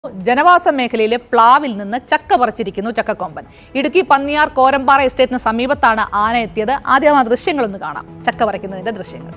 ജനവാസ മേഖലയിലെ പ്ലാവിൽ നിന്ന് ചക്ക പറിച്ചിരിക്കുന്നു ചക്കക്കൊമ്പൻ ഇടുക്കി പന്നിയാർ കോരമ്പാറ എസ്റ്റേറ്റിന് സമീപത്താണ് ആന എത്തിയത് ആദ്യം ആ ദൃശ്യങ്ങളൊന്ന് കാണാം ചക്ക പറിക്കുന്നതിന്റെ ദൃശ്യങ്ങൾ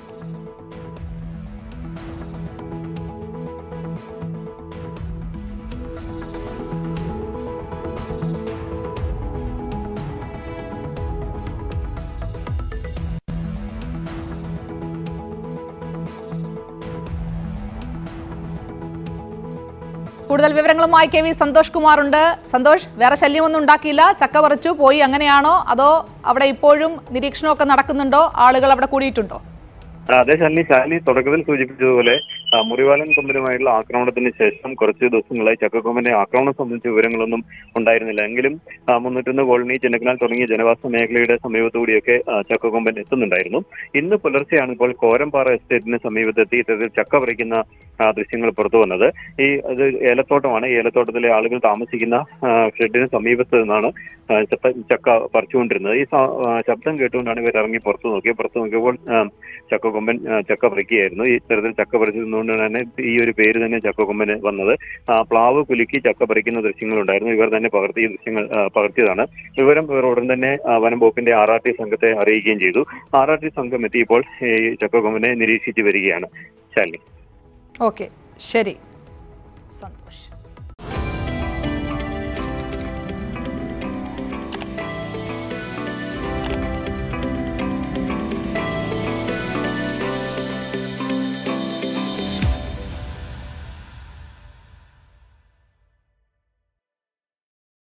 കൂടുതൽ വിവരങ്ങളുമായി കെ വി സന്തോഷ് കുമാർ ഉണ്ട് സന്തോഷ് വേറെ ശല്യമൊന്നും ഉണ്ടാക്കിയില്ല ചക്ക പറിച്ചു പോയി അങ്ങനെയാണോ അതോ അവിടെ ഇപ്പോഴും നിരീക്ഷണമൊക്കെ നടക്കുന്നുണ്ടോ ആളുകൾ അവിടെ കൂടിയിട്ടുണ്ടോ ആ, അതെ ശാലിനി ശാലിനി തുടക്കത്തിൽ സൂചിപ്പിച്ചതുപോലെ ആ, മുറിവാലൻ കൊമ്പനുമായുള്ള ആക്രമണത്തിന് ശേഷം കുറച്ച് ദിവസങ്ങളായി ചക്കക്കൊമ്പന്റെ ആക്രമണം സംബന്ധിച്ച വിവരങ്ങളൊന്നും ഉണ്ടായിരുന്നില്ല എങ്കിലും ആ, മുന്നൂറ്റൊന്ന് കോളനി ചിന്നക്കനാൽ തുടങ്ങിയ ജനവാസ മേഖലയുടെ സമീപത്തുകൂടിയൊക്കെ ആ, ചക്കക്കൊമ്പൻ എത്തുന്നുണ്ടായിരുന്നു ഇന്ന് പുലർച്ചെയാണ് ഇപ്പോൾ കോരമ്പാറ എസ്റ്റേറ്റിന് സമീപത്തെത്തി ഇത്തരത്തിൽ ചക്ക പറിക്കുന്ന ആ, ദൃശ്യങ്ങൾ പുറത്തു വന്നത് ഈ അത് ഏലത്തോട്ടമാണ് ഈ ഏലത്തോട്ടത്തിലെ ആളുകൾ താമസിക്കുന്ന ആ, ഷെഡിന് സമീപത്ത് നിന്നാണ് ആ, ചക്ക ചക്ക പറിച്ചുകൊണ്ടിരുന്നത് ഈ സ- ആ, ശബ്ദം കേട്ടുകൊണ്ടാണ് ഇവർ ഇറങ്ങി പുറത്തു നോക്കിയത് പുറത്തു നോക്കിയപ്പോൾ ആ, ചക്കക്കൊമ്പൻ ആ, ചക്ക പറിക്കുകയായിരുന്നു ഈ തരത്തിൽ ചക്ക പറിച്ചതുകൊണ്ട് തന്നെ ഈ ഒരു പേര് തന്നെ ചക്കക്കൊമ്പന് വന്നത് ആ, പ്ലാവ് കുലുക്കി ചക്ക പറിക്കുന്ന ദൃശ്യങ്ങളുണ്ടായിരുന്നു ഇവർ തന്നെ പകർത്തിയ ദൃശ്യങ്ങൾ ആ, പകർത്തിയതാണ് വിവരം ഇവർ ഉടൻ തന്നെ ആ, വനം വകുപ്പിന്റെ ആർ ആർ ടി സംഘത്തെ അറിയിക്കുകയും ചെയ്തു ആർ ആർ ടി സംഘം എത്തിയപ്പോൾ ഈ ചക്കക്കൊമ്പനെ നിരീക്ഷിച്ചു വരികയാണ് ശാലിനി ഓക്കെ ശരി സന്തോഷ്